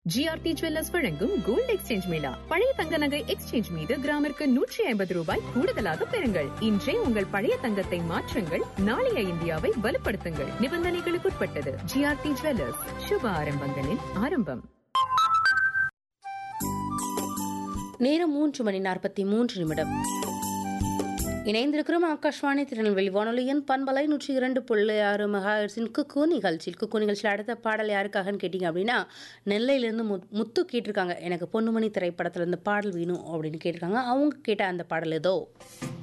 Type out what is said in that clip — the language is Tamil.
ஜிஆர்டி ஜுவல்லர்ஸ் வழங்கும் கோல்ட் எக்ஸ்சேஞ்ச் மேளா பழைய தங்க நகை எக்ஸ்சேஞ்ச் மீது கிராமிற்கு நூற்றி ஐம்பது ரூபாய் கூடுதலாக பெறுங்கள் இன்றே உங்கள் பழைய தங்கத்தை மாற்றுங்கள் நாளைய இந்தியாவை வலுப்படுத்துங்கள் நிபந்தனைகளுக்குட்பட்டது ஜிஆர்டி ஜுவல்லர்ஸ் சுப ஆரம்பங்களின் ஆரம்பம் நேரம் மூன்று மணி நாற்பத்தி மூன்று நிமிடம் இணைந்திருக்கிறோம் ஆகாஷ்வாணி திருநெல்வேலி வானொலியின் பண்பலை நூற்றி இரண்டு புள்ளி ஆறு மெகாஹெர்ஸின் குக்கு நிகழ்ச்சியில் குக்கு நிகழ்ச்சியில் அடுத்த பாடல் யாருக்காகன்னு கேட்டிங்க அப்படின்னா நெல்லையிலேருந்து மு முத்து கேட்டிருக்காங்க எனக்கு பொன்னுமணி திரைப்படத்துல இருந்து பாடல் வேணும் அப்படின்னு கேட்டிருக்காங்க அவங்க கேட்ட அந்த பாடல் ஏதோ